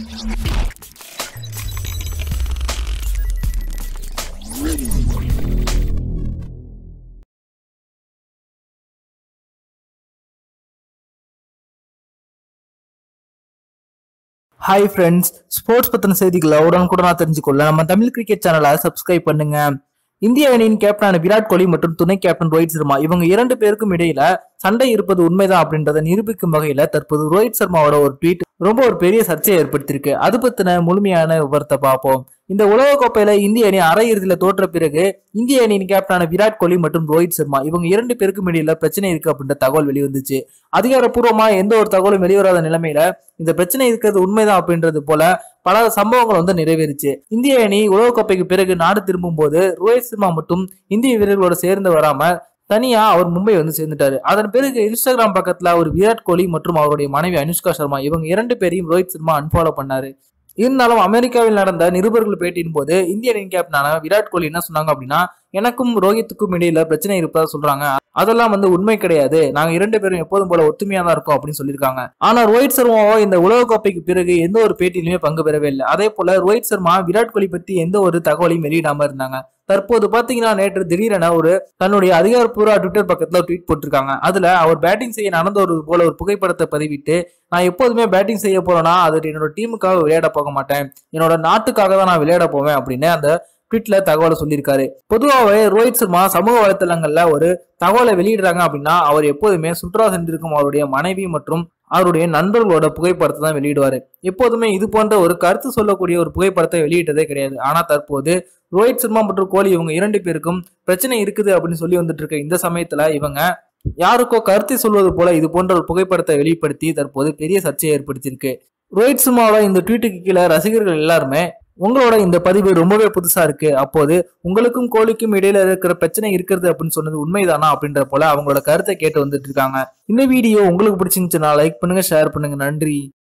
hi friends sports பத்தின செய்திகளை உடனுக்குடனா தெரிஞ்சுக்கொள்ள நம்ம தமிழ் கிரிக்கெட் சேனலை சப்ஸ்கிரைப் பண்ணுங்க இந்திய அணியின் கேப்டனான விராட் கோலி மற்றும் துணை கேப்டன் ரோஹித் சர்மா இவங்க இரண்டு பேருக்கும் இடையில சண்டை இருப்பது உண்மைதான் அப்படின்றத நிரூபிக்கும் வகையில தற்போது ரோஹித் சர்மாவோட ஒரு ட்வீட் ரொம்ப ஒரு பெரிய சர்ச்சையை ஏற்படுத்தியிருக்கு அது பத்தின முழுமையான விவரத்தை பார்ப்போம் இந்த உலகக்கோப்பையில இந்திய அணி அரையிறுதியில தோற்ற பிறகு இந்திய அணியின் கேப்டனான விராட் கோலி மற்றும் ரோஹித் சர்மா இவங்க இரண்டு பேருக்கும் இடையில பிரச்சனை இருக்கு அப்படின்ற தகவல் வெளிவந்துச்சு அதிகாரப்பூர்வமா எந்த ஒரு தகவலும் வெளிவராத நிலைமையில இந்த பிரச்சனை இருக்கிறது உண்மைதான் அப்படின்றது போல பல சம்பவங்கள் வந்து நிறைவேறுச்சு இந்திய அணி உலகக்கோப்பைக்கு பிறகு நாடு திரும்பும் போது ரோஹித் சர்மா மட்டும் இந்திய வீரர்களோட சேர்ந்து வராம தனியா அவர் மும்பை வந்து சேர்ந்துட்டாரு அதன் பிறகு இன்ஸ்டாகிராம் பக்கத்துல அவர் விராட் கோலி மற்றும் அவருடைய மனைவி அனுஷ்கா சர்மா இவங்க இரண்டு பேரையும் ரோஹித் சர்மா அன்ஃபாலோ பண்ணாரு இருந்தாலும் அமெரிக்காவில் நடந்த நிருபர்கள் பேட்டியின் போது இந்திய அணி கேப்டனான விராட் கோலி என்ன சொன்னாங்க அப்படின்னா எனக்கும் ரோஹித்துக்கும் இடையில பிரச்சனை இருப்பதா சொல்றாங்க அதெல்லாம் வந்து உண்மை கிடையாது நாங்க இரண்டு பேரும் எப்போதும் போல ஒத்துமையா தான் இருக்கோம் அப்படின்னு சொல்லியிருக்காங்க ஆனா ரோஹித் சர்மாவோ இந்த உலகக்கோப்பைக்கு பிறகு எந்த ஒரு பேட்டியிலுமே பங்கு பெறவே இல்லை அதே போல ரோஹித் சர்மா விராட் கோலி பத்தி எந்த ஒரு தகவலையும் வெளியிடாம இருந்தாங்க தற்போது பாத்தீங்கன்னா நேற்று திடீரென ஒரு தன்னுடைய அதிகாரப்பூர்வ ட்விட்டர் பக்கத்துல ட்வீட் போட்டிருக்காங்க அதுல அவர் பேட்டிங் செய்ய நடந்த ஒரு போல ஒரு புகைப்படத்தை பதிவிட்டு நான் எப்போதுமே பேட்டிங் செய்ய போறேன்னா அது என்னோட டீமுக்காக விளையாட போக மாட்டேன் என்னோட நாட்டுக்காக தான் நான் விளையாட போவேன் அப்படின்னு அந்த ட்வீட்ல தகவலை சொல்லியிருக்காரு பொதுவாகவே ரோஹித் சர்மா சமூக வலைத்தளங்கள்ல ஒரு தகவலை வெளியிடுறாங்க அப்படின்னா அவர் எப்போதுமே சுற்றுலா சென்றிருக்கும் அவருடைய மனைவி மற்றும் அவருடைய நண்பர்களோட புகைப்படத்தை தான் வெளியிடுவாரு எப்போதுமே இது போன்ற ஒரு கருத்து சொல்லக்கூடிய ஒரு புகைப்படத்தை வெளியிட்டதே கிடையாது ஆனா தற்போது ரோஹித் சர்மா மற்றும் கோலி இவங்க இரண்டு பேருக்கும் பிரச்சனை இருக்குது அப்படின்னு சொல்லி வந்துட்டு இருக்க இந்த சமயத்துல இவங்க யாருக்கோ கருத்தை சொல்வது போல இது போன்ற ஒரு புகைப்படத்தை வெளிப்படுத்தி தற்போது பெரிய சர்ச்சையை ஏற்படுத்தியிருக்கு ரோஹித் சர்மாவோட இந்த ட்வீட்டுக்கு கீழே ரசிகர்கள் எல்லாருமே உங்களோட இந்த பதிவு ரொம்பவே புதுசா இருக்கு அப்போது உங்களுக்கும் கோலிக்கும் இடையில இருக்கிற பிரச்சனை இருக்கிறது அப்படின்னு சொன்னது உண்மைதானா அப்படின்ற போல அவங்களோட கருத்தை கேட்டு வந்துட்டு இருக்காங்க இந்த வீடியோ உங்களுக்கு பிடிச்சிருந்துச்சுன்னா லைக் பண்ணுங்க ஷேர் பண்ணுங்க நன்றி